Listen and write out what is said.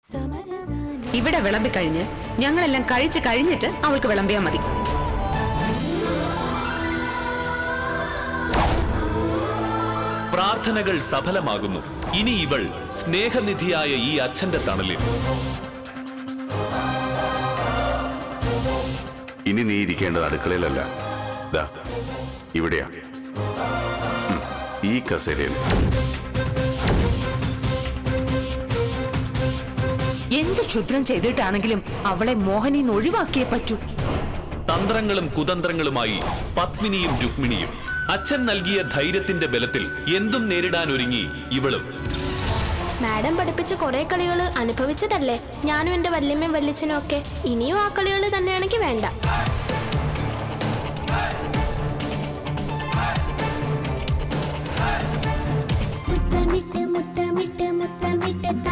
ഇവിടെ വിളമ്പിക്കഴിഞ്ഞ് ഞങ്ങളെല്ലാം കഴിച്ച് കഴിഞ്ഞിട്ട് അവൾക്ക് വിളമ്പിയാൽ മതി പ്രാർത്ഥനകൾ സഫലമാകുന്നു ഇനി ഇവൾ സ്നേഹനിധിയായ ഈ അച്ഛന്റെ തണലിൽ ഇനി നീ ഇരിക്കേണ്ടത് അടുക്കളയിലല്ല ദാ ഇവിടെയാ ഉം, ഈ കസേരയിൽ എന്ത് ക്ഷുദ്രം ചെയ്തിട്ടാണെങ്കിലും അവളെ മോഹനിന്ന് ഒഴിവാക്കിയേ പറ്റൂ തന്ത്രങ്ങളും കുതന്ത്രങ്ങളുമായി പത്മിനിയും രുക്മിണിയും അച്ഛൻ നൽകിയ ധൈര്യത്തിന്റെ ബലത്തിൽ എന്തും നേരിടാൻ ഒരുങ്ങി ഇവളും മാഡം പഠിപ്പിച്ച കുറെ കളികൾ അനുഭവിച്ചതല്ലേ ഞാനും എന്റെ വല്യമ്മയും വല്യച്ഛനും ഒക്കെ ഇനിയും ആ കളികൾ തന്നെയാണെങ്കിൽ വേണ്ട മുത്തമിട്ട് മുത്തമിട്ട് മുത്തമിട്ട്